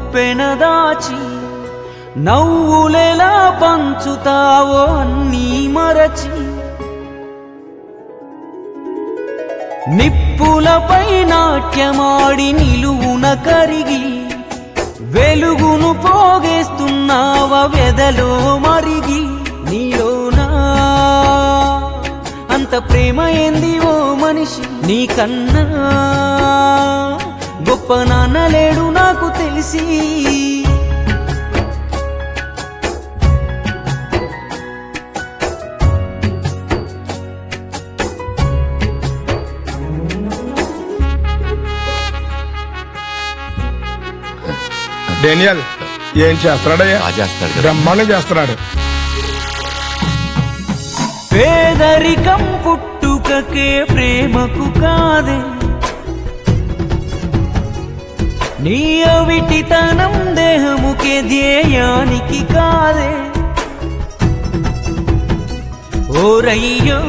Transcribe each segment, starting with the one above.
ఉప్పెన దాచి నవ్వులెలా పంచుతావో అన్నీ మరచి నిప్పులపై నాట్యమాడి నిలువున కరిగి వెలుగును పోగేస్తున్నావ వెదలో మరిగి నీలోనా అంత ప్రేమ ఏంది ఓ మనిషి నీకన్నా గొప్ప నాన్న లేడు నాకు తెలిసి డేనియల్ ఏం చేస్తున్నాడయ్యా బాగా చేస్తాడు కదా బ్రహ్మాండం చేస్తున్నాడు పేదరికం పుట్టుకకే ప్రేమకు కాదే నీ అవిటితనం దేహముకే ధ్యేయానికి కాదే ఓరయ్యో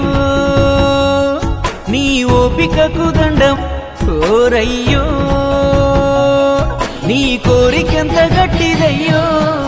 నీ ఓపికకు దండం ఓరయ్యో నీ కోరికెంత గట్టిదయ్యో